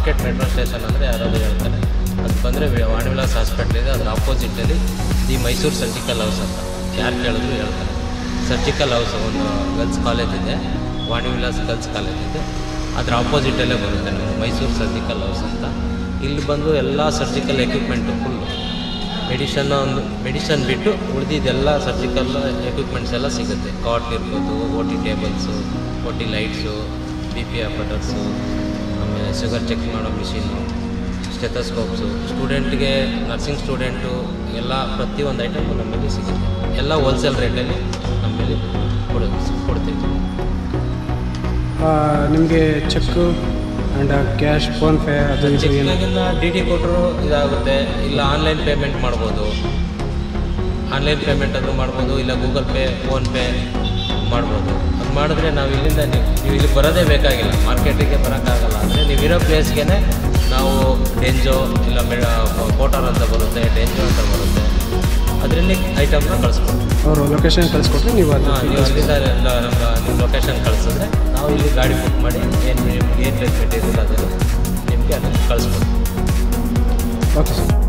market metro station ಅಂದರೆ ಯಾರಾದರೂ ಹೇಳ್ತಾರೆ ಅದು ಬಂದರೆ ವಾಣಿವಿಲಾಸ್ ಹಾಸ್ಪಿಟ್ಲ್ ಇದೆ ಅದ್ರ ಆಪೋಸಿಟಲ್ಲಿ ದಿ ಮೈಸೂರು ಸರ್ಜಿಕಲ್ ಹೌಸ್ ಅಂತ ಯಾರು ಕೇಳಿದ್ರು ಹೇಳ್ತಾರೆ ಸರ್ಜಿಕಲ್ ಹೌಸ್ ಒಂದು ಗರ್ಲ್ಸ್ ಕಾಲೇಜ್ ಇದೆ ವಾಣಿವಿಲಾಸ್ ಗರ್ಲ್ಸ್ ಕಾಲೇಜ್ ಇದೆ ಅದ್ರ ಆಪೋಸಿಟಲ್ಲೇ ಬರುತ್ತೆ ನಮಗೆ ಮೈಸೂರು ಸರ್ಜಿಕಲ್ ಹೌಸ್ ಅಂತ ಇಲ್ಲಿ ಬಂದು ಎಲ್ಲ ಸರ್ಜಿಕಲ್ ಎಕ್ವಿಪ್ಮೆಂಟು ಫುಲ್ಲು ಮೆಡಿಷನ್ ಒಂದು ಮೆಡಿಷನ್ ಬಿಟ್ಟು ಉಳಿದಿದ್ದೆಲ್ಲ ಸರ್ಜಿಕಲ್ ಎಕ್ವಿಪ್ಮೆಂಟ್ಸ್ ಎಲ್ಲ ಸಿಗುತ್ತೆ ಕಾಟ್ ಇರ್ಬೋದು O T tables O T lights B P operators ಆಮೇಲೆ ಶುಗರ್ ಚೆಕ್ ಮಾಡೋ ಮಿಷಿನ್ನು ಸ್ಟೆಥೋಸ್ಕೋಪ್ಸು ಸ್ಟೂಡೆಂಟ್ಗೆ ನರ್ಸಿಂಗ್ ಸ್ಟೂಡೆಂಟು ಎಲ್ಲ ಪ್ರತಿಯೊಂದು ಐಟಮು ನಮ್ಮಲ್ಲಿ ಸಿಗುತ್ತೆ ಎಲ್ಲ ಹೋಲ್ಸೇಲ್ ರೇಟಲ್ಲಿ ನಮ್ಮಲ್ಲಿ ಕೊಡು ಕೊಡ್ತೀವಿ ನಿಮಗೆ ಚೆಕ್ಕು ಆ್ಯಂಡ್ ಕ್ಯಾಶ್ ಫೋನ್ಪೇ ಅದು ಇದು ಏನು ಚೆಕ್ಕಿನ ಡಿ ಡಿ ಕೊಟ್ಟರು ಇದಾಗುತ್ತೆ ಇಲ್ಲ ಆನ್ಲೈನ್ ಪೇಮೆಂಟ್ ಮಾಡ್ಬೋದು ಆನ್ಲೈನ್ ಪೇಮೆಂಟ್ ಅದು ಮಾಡ್ಬೋದು ಇಲ್ಲ ಗೂಗಲ್ ಪೇ ಫೋನ್ಪೇ ಮಾಡ್ಬೋದು ಅದು ಮಾಡಿದ್ರೆ ನಾವು ಇಲ್ಲಿಂದ ನೀವು ನೀವು ಇಲ್ಲಿ ಬರೋದೇ ಬೇಕಾಗಿಲ್ಲ ಮಾರ್ಕೆಟಿಗೆ ಬರೋಕ್ಕಾಗಲ್ಲ ಅಂದರೆ ನೀವು ಇರೋ ಪ್ಲೇಸ್ಗೆ ನಾವು ಡೆಂಜೋ ಇಲ್ಲ ಮೆ ಕೋಟರ್ ಅಂತ ಬರುತ್ತೆ ಡೆಂಜೋ ಅಂತ ಬರುತ್ತೆ ಅದರಲ್ಲಿ ಐಟಮ್ನ ಕಳಿಸ್ಬೋದು ಅವರು ಲೊಕೇಶನ್ ಕಳಿಸ್ಕೊಟ್ರೆ ನೀವು ಅದು ಹಾಂ ನೀವು ಅಲ್ಲಿಂದ ಎಲ್ಲ ನಮ್ಮ ನಿಮ್ಮ ಲೊಕೇಶನ್ ಕಳಿಸಿದ್ರೆ ನಾವು ಇಲ್ಲಿ ಗಾಡಿ ಬುಕ್ ಮಾಡಿ ಏನು ಏನು ಬೇಕು ಮೆಟೀರಿಯಲ್ ಅದನ್ನು ನಿಮಗೆ ಅದನ್ನು ಕಳಿಸ್ಬೋದು ಓಕೆ ಸರ್